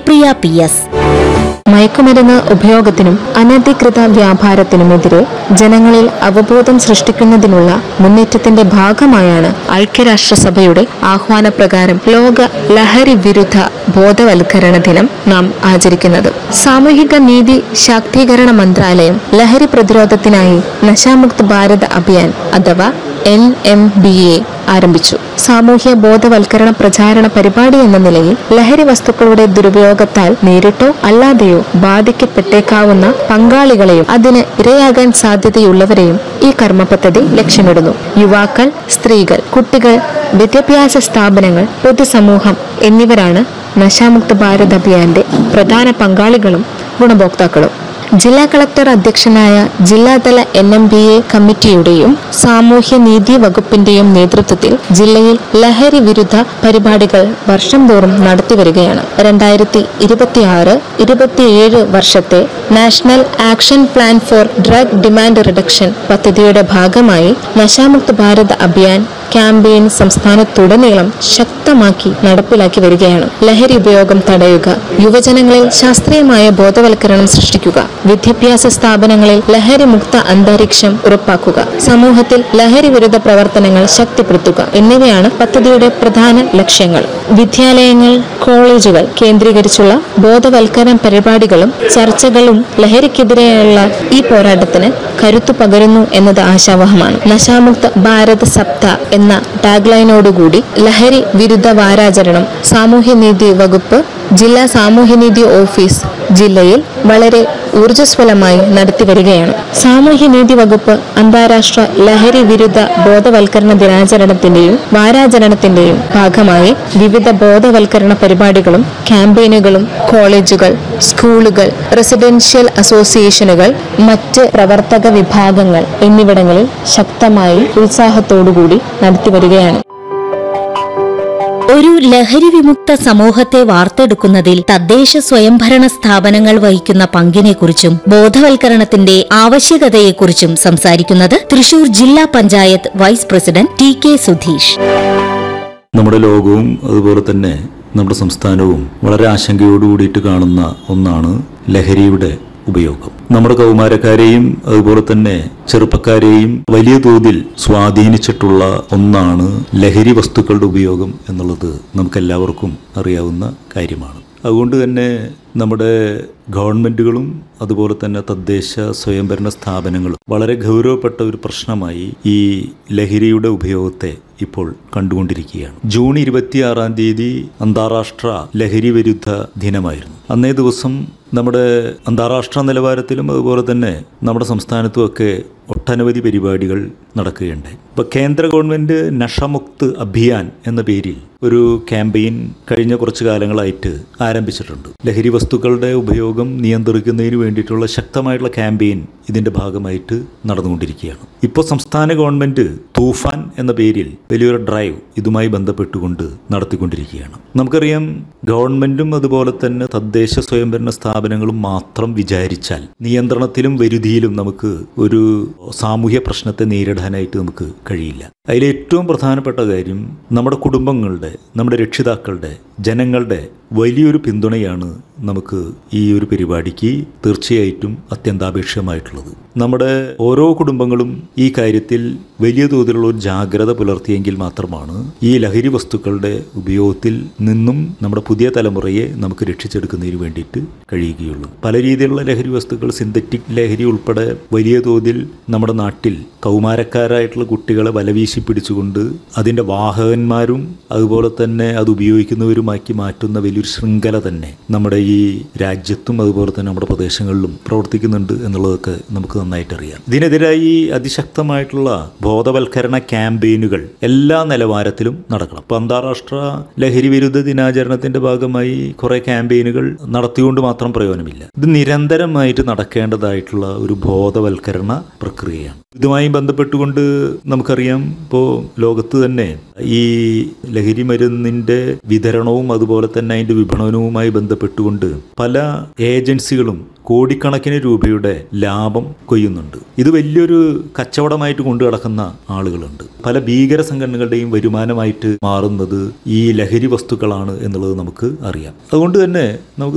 Supriya P S മയക്കുമരുന്ന് ഉപയോഗത്തിനും അനധികൃത വ്യാപാരത്തിനുമെതിരെ ജനങ്ങളിൽ അവബോധം സൃഷ്ടിക്കുന്നതിനുള്ള മുന്നേറ്റത്തിന്റെ ഭാഗമായാണ് ഐക്യരാഷ്ട്രസഭയുടെ ആഹ്വാനപ്രകാരം ലോക ലഹരി വിരുദ്ധ ബോധവൽക്കരണ ദിനം നാം ആചരിക്കുന്നത് സാമൂഹിക നീതി ശാക്തീകരണ മന്ത്രാലയം ലഹരി പ്രതിരോധത്തിനായി നശാമുക്ത് ഭാരത് അഭിയാൻ അഥവാ എൻ എം ബി എ ആരംഭിച്ചു സാമൂഹ്യ ബോധവൽക്കരണ പ്രചാരണ പരിപാടി എന്ന നിലയിൽ ലഹരി വസ്തുക്കളുടെ ദുരുപയോഗത്താൽ നേരിട്ടോ അല്ലാതെയോ ബാധിക്കപ്പെട്ടേക്കാവുന്ന പങ്കാളികളെയും അതിന് ഇരയാകാൻ സാധ്യതയുള്ളവരെയും ഈ കർമ്മ പദ്ധതി ലക്ഷ്യമിടുന്നു യുവാക്കൾ സ്ത്രീകൾ കുട്ടികൾ വിദ്യാഭ്യാസ സ്ഥാപനങ്ങൾ പൊതുസമൂഹം എന്നിവരാണ് നശാമുക്ത ഭാരത് അഭിയാന്റെ പ്രധാന പങ്കാളികളും ഗുണഭോക്താക്കളും ജില്ലാ കളക്ടർ അധ്യക്ഷനായ ജില്ലാതല എൻ എം ബി എ കമ്മിറ്റിയുടെയും സാമൂഹ്യ നീതി വകുപ്പിന്റെയും നേതൃത്വത്തിൽ ജില്ലയിൽ ലഹരി വിരുദ്ധ പരിപാടികൾ വർഷം തോറും നടത്തിവരികയാണ് രണ്ടായിരത്തി ഇരുപത്തിയാറ് ഇരുപത്തിയേഴ് വർഷത്തെ national action plan for drug demand reduction പദ്ധതിയുടെ ഭാഗമായി നശാമുക്ത് ഭാരത് അഭിയാൻ ക്യാമ്പയിൻ സംസ്ഥാനത്തുടനീളം ശക്തമാക്കി നടപ്പിലാക്കി വരികയാണ് ലഹരി ഉപയോഗം തടയുക യുവജനങ്ങളിൽ ശാസ്ത്രീയമായ ബോധവൽക്കരണം സൃഷ്ടിക്കുക വിദ്യാഭ്യാസ സ്ഥാപനങ്ങളിൽ ലഹരി മുക്ത അന്തരീക്ഷം ഉറപ്പാക്കുക സമൂഹത്തിൽ ലഹരി വിരുദ്ധ പ്രവർത്തനങ്ങൾ ശക്തിപ്പെടുത്തുക എന്നിവയാണ് പദ്ധതിയുടെ പ്രധാന ലക്ഷ്യങ്ങൾ വിദ്യാലയങ്ങൾ കോളേജുകൾ കേന്ദ്രീകരിച്ചുള്ള ബോധവൽക്കരണ പരിപാടികളും ചർച്ചകളും ലഹരിക്കെതിരെയുള്ള ഈ പോരാട്ടത്തിന് കരുത്തു പകരുന്നു എന്നത് ആശാവഹമാണ് നശാമുക്ത ഭാരത് സപ്ത എന്ന ടാഗ്ലൈനോടുകൂടി ലഹരി വിരുദ്ധ വാരാചരണം സാമൂഹ്യനീതി വകുപ്പ് ജില്ലാ സാമൂഹ്യനീതി ഓഫീസ് ജില്ലയിൽ വളരെ ഊർജ്ജസ്വലമായി നടത്തി വരികയാണ് സാമൂഹ്യനീതി വകുപ്പ് അന്താരാഷ്ട്ര ലഹരി വിരുദ്ധ ബോധവൽക്കരണ ദിനാചരണത്തിന്റെയും വാരാചരണത്തിന്റെയും ഭാഗമായി വിവിധ ബോധവൽക്കരണ പരിപാടികളും ക്യാമ്പയിനുകളും കോളേജുകൾ സ്കൂളുകൾ റെസിഡൻഷ്യൽ അസോസിയേഷനുകൾ മറ്റ് പ്രവർത്തക വിഭാഗങ്ങൾ എന്നിവിടങ്ങളിൽ ശക്തമായി ഉത്സാഹത്തോടുകൂടി നടത്തി വരികയാണ് ഒരു ലഹരി വിമുക്ത സമൂഹത്തെ വാർത്തെടുക്കുന്നതിൽ തദ്ദേശ സ്വയംഭരണ സ്ഥാപനങ്ങൾ വഹിക്കുന്ന പങ്കിനെക്കുറിച്ചും ബോധവൽക്കരണത്തിന്റെ ആവശ്യകതയെക്കുറിച്ചും സംസാരിക്കുന്നത് തൃശൂർ ജില്ലാ panchayat vice president T K Sudheesh നമ്മുടെ ലോകവും അതുപോലെ തന്നെ നമ്മുടെ സംസ്ഥാനവും വളരെ ആശങ്കയോട് കൂടിയിട്ട് കാണുന്ന ഒന്നാണ് ലഹരിയുടെ ഉപയോഗം നമ്മുടെ കൗമാരക്കാരെയും അതുപോലെ തന്നെ ചെറുപ്പക്കാരെയും വലിയ തോതിൽ സ്വാധീനിച്ചിട്ടുള്ള ഒന്നാണ് ലഹരി വസ്തുക്കളുടെ ഉപയോഗം എന്നുള്ളത് നമുക്കെല്ലാവർക്കും അറിയാവുന്ന കാര്യമാണ് അതുകൊണ്ട് തന്നെ നമ്മുടെ ഗവൺമെൻറ്റുകളും അതുപോലെ തന്നെ തദ്ദേശ സ്വയംഭരണ സ്ഥാപനങ്ങളും വളരെ ഗൗരവപ്പെട്ട ഒരു പ്രശ്നമായി ഈ ലഹരിയുടെ ഉപയോഗത്തെ ഇപ്പോൾ കണ്ടുകൊണ്ടിരിക്കുകയാണ് ജൂൺ ഇരുപത്തിയാറാം തീയതി അന്താരാഷ്ട്ര ലഹരി വിരുദ്ധ ദിനമായിരുന്നു അന്നേ ദിവസം നമ്മുടെ അന്താരാഷ്ട്ര നിലവാരത്തിലും അതുപോലെ തന്നെ നമ്മുടെ സംസ്ഥാനത്തുമൊക്കെ ഒട്ടനവധി പരിപാടികൾ നടക്കുകയുണ്ടായി ഇപ്പോൾ കേന്ദ്ര ഗവൺമെൻറ് നഷമുക്ത് അഭിയാൻ എന്ന പേരിൽ ഒരു ക്യാമ്പയിൻ കഴിഞ്ഞ കുറച്ചു കാലങ്ങളായിട്ട് ആരംഭിച്ചിട്ടുണ്ട് ലഹരി വസ്തുക്കളുടെ ഉപയോഗം നിയന്ത്രിക്കുന്നതിന് വേണ്ടിയിട്ടുള്ള ശക്തമായിട്ടുള്ള ക്യാമ്പയിൻ ഇതിൻ്റെ ഭാഗമായിട്ട് നടന്നുകൊണ്ടിരിക്കുകയാണ് ഇപ്പോൾ സംസ്ഥാന ഗവൺമെൻറ് തൂഫാൻ എന്ന പേരിൽ വലിയൊരു ഡ്രൈവ് ഇതുമായി ബന്ധപ്പെട്ടുകൊണ്ട് നടത്തിക്കൊണ്ടിരിക്കുകയാണ് നമുക്കറിയാം ഗവൺമെൻറ്റും അതുപോലെ തന്നെ തദ്ദേശ സ്വയംഭരണ സ്ഥാപനങ്ങളും മാത്രം വിചാരിച്ചാൽ നിയന്ത്രണത്തിലും വരുതിയിലും നമുക്ക് ഒരു സാമൂഹ്യ പ്രശ്നത്തെ നേരിടാനായിട്ട് നമുക്ക് കഴിയില്ല അതിൽ ഏറ്റവും പ്രധാനപ്പെട്ട കാര്യം നമ്മുടെ കുടുംബങ്ങളുടെ നമ്മുടെ രക്ഷിതാക്കളുടെ ജനങ്ങളുടെ വലിയൊരു പിന്തുണയാണ് നമുക്ക് ഈ ഒരു പരിപാടിക്ക് തീർച്ചയായിട്ടും അത്യന്താപേക്ഷിതമായിട്ടുള്ളത് നമ്മുടെ ഓരോ കുടുംബങ്ങളും ഈ കാര്യത്തിൽ വലിയ തോതിലുള്ള ഒരു ജാഗ്രത പുലർത്തിയെങ്കിൽ മാത്രമാണ് ഈ ലഹരി വസ്തുക്കളുടെ ഉപയോഗത്തിൽ നിന്നും നമ്മുടെ പുതിയ തലമുറയെ നമുക്ക് രക്ഷിച്ചെടുക്കുന്നതിന് വേണ്ടിയിട്ട് കഴിയുകയുള്ളൂ പല രീതിയിലുള്ള ലഹരി വസ്തുക്കൾ സിന്തറ്റിക് ലഹരി ഉൾപ്പെടെ വലിയ തോതിൽ നമ്മുടെ നാട്ടിൽ കൗമാരക്കാരായിട്ടുള്ള കുട്ടികളെ വലവീശി പിടിച്ചുകൊണ്ട് അതിൻ്റെ വാഹകന്മാരും അതുപോലെ തന്നെ അത് ഉപയോഗിക്കുന്നവരുമാക്കി മാറ്റുന്ന വലിയൊരു ശൃംഖല തന്നെ നമ്മുടെ ഈ രാജ്യത്തും അതുപോലെ തന്നെ നമ്മുടെ പ്രദേശങ്ങളിലും പ്രവർത്തിക്കുന്നുണ്ട് എന്നുള്ളതൊക്കെ നമുക്ക് നന്നായിട്ട് അറിയാം ഇതിനെതിരായി അതിശക്തമായിട്ടുള്ള ബോധവൽക്കരണ ക്യാമ്പയിനുകൾ എല്ലാ നിലവാരത്തിലും നടക്കണം ഇപ്പം അന്താരാഷ്ട്ര ലഹരി വിരുദ്ധ ദിനാചരണത്തിന്റെ ഭാഗമായി കുറെ ക്യാമ്പയിനുകൾ നടത്തിക്കൊണ്ട് മാത്രം പ്രയോജനമില്ല ഇത് നിരന്തരമായിട്ട് നടക്കേണ്ടതായിട്ടുള്ള ഒരു ബോധവൽക്കരണ പ്രക്രിയയാണ് ഇതുമായി ബന്ധപ്പെട്ടുകൊണ്ട് നമുക്കറിയാം ഇപ്പോൾ ലോകത്ത് തന്നെ ഈ ലഹരി മരുന്നിന്റെ വിതരണവും അതുപോലെ തന്നെ അതിന്റെ വിപണനവുമായി ബന്ധപ്പെട്ടുകൊണ്ട് പല ഏജൻസികളും കോടിക്കണക്കിന് രൂപയുടെ ലാഭം കൊയ്യുന്നുണ്ട് ഇത് വലിയൊരു കച്ചവടമായിട്ട് കൊണ്ടു നടക്കുന്ന ആളുകളുണ്ട് പല ഭീകര സംഘടനകളുടെയും വരുമാനമായിട്ട് മാറുന്നത് ഈ ലഹരി വസ്തുക്കളാണ് എന്നുള്ളത് നമുക്ക് അറിയാം അതുകൊണ്ട് തന്നെ നമുക്ക്